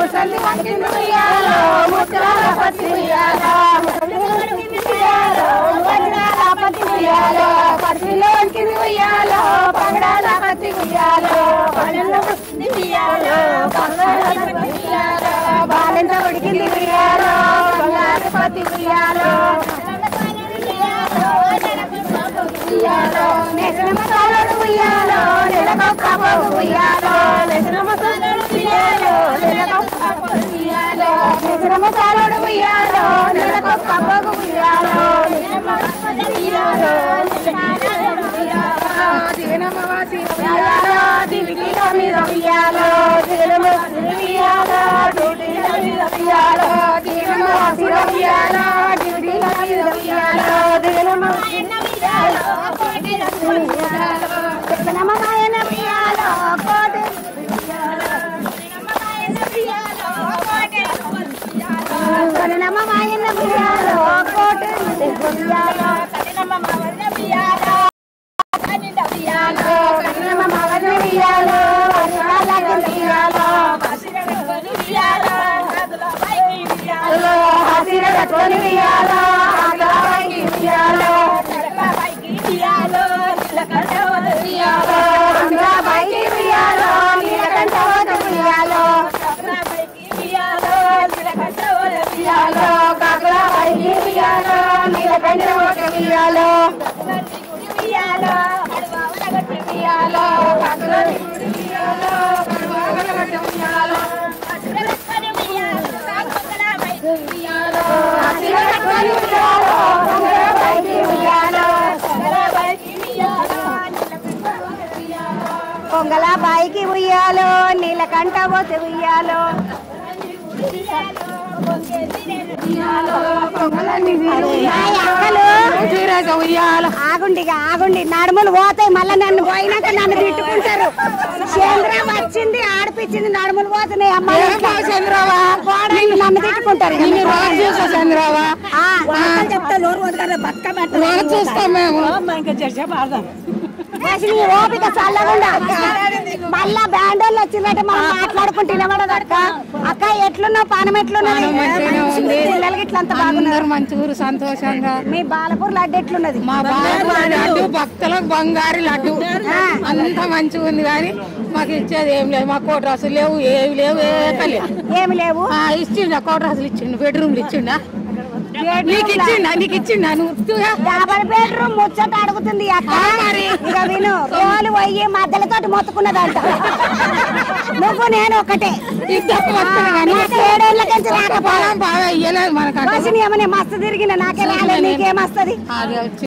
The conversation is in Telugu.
ముసలి వంకింది ఉయ్యాలో ముసలాల పత్తి ఉయ్యాలో ముసలి వంకింది ఉయ్యాలో వజ్రాల పత్తి ఉయ్యాలో పత్తిలో వంకింది ఉయ్యాలో పగడాల పత్తి ఉయ్యాలో పళ్ళలో పుట్టింది ఉయ్యాలో పగడాల పత్తి ఉయ్యాలో బాలెంత ఉడికింది ఉయ్యాలో బంగారు పత్తి ఉయ్యాలో ఉయ్యాలో నెసిన మసాలాలు ఉయ్యాలో నెలకొక్క పోగు ఉయ్యాలో నెసిన మసాలాలు ఉయ్యాలో నెలకొక్క పోగు ఉయ్యాలో నెసిన మసాలాలు ఉయ్యాలో నెలకొక్క పోగు ఉయ్యాలో ఉయ్యాలో దినమవాసి ఉయ్యాలో దివికిల మీద ఉయ్యాలో దినమవాసి ఉయ్యాలో దివికిల మీద ఉయ్యాలో దినమవాసి ఉయ్యాలో దివికిల మీద ఉయ్యాలో దినమవాసి నమనాయన ఉయ్యాలో కోటి నమనాయన ఉయ్యాలో కోటి ఉయ్యాలో ఉయ్యాలో నమ మగన ఉయ్యాలో వర్షాలకు ఉయ్యాలో హలో హసిర కట్టుకొని ఉయ్యాలో ఆగలాకి ఉయ్యాలో ఉయ్యాలో అంగా బయటి ఉయ్యాలో నీలకంఠ ఉయ్యాలో ఉయ్యాలో కాకలా బయటి ఉయ్యాలో నీలకంఠ ఉయ్యాలో ఉయ్యాలో కాకలా ఉయ్యాలో ఉయ్యాలో హసిర కట్టుకొని ఉయ్యాలో అంగా బయటి ఉయ్యాలో పొంగల బాయికి ఉయ్యాలో నీలకంఠ పోతే ఉయ్యాలో ఆగుండి ఇక ఆగుండి నడుములు పోతాయి మళ్ళీ నన్ను పోయినాక నన్ను తిట్టుకుంటారు చంద్ర వచ్చింది ఆడిపించింది నడుములు పోతున్నాయి అమ్మాయి చంద్రవా నన్ను తిట్టుకుంటారు చంద్రవా చెప్తా నోరు వదలరా బతుకమ్మ చూస్తాం మేము అసలు ఈ ఓపిక చల్లగుండా మళ్ళా బ్యాండోళ్ళు వచ్చిందంటే మనం మాట్లాడుకుంటే వినబడదు అక్క అక్క ఎట్లున్నావు పానం ఎట్లున్నది మంచిగానే ఉంది. పిల్లలకి ఇట్లా అంత బాగున్నారు అందరు మంచిగా సంతోషంగా మీ బాలపూర్ లడ్డు ఎట్లున్నది మా బాబు లడ్డు భక్తులకు బంగారు లడ్డు అంత మంచిగా ఉంది కానీ మాకు ఇచ్చేది ఏం లేదు మా కోట రాసులు లేవు ఏవి లేవు ఏకలేదు ఏమి లేవు ఇచ్చిండా కోట రాసులు ఇచ్చిండు బెడ్రూమ్లు ఇచ్చిండా నీకు ఇచ్చిండా నీకు ఇచ్చిండా నువ్వు ఉత్తుగా? డబల్ బెడ్రూమ్ ముచ్చట అడుగుతుంది ఈ అక్క మరి. ఇక విను తోలు పోయి మధ్యలతోటి మొత్తుకున్నదంట నువ్వు నేను ఒకటే ఇద్దరు మొత్తం కానీ నాకు ఏడేళ్ళకించి రాకపోవడం పొలం బాగా ఇయ్యలేదు మనకంటే ఏమని మస్తు తిరిగిన నాకే రాలేదు నీకేమొస్తుంది అది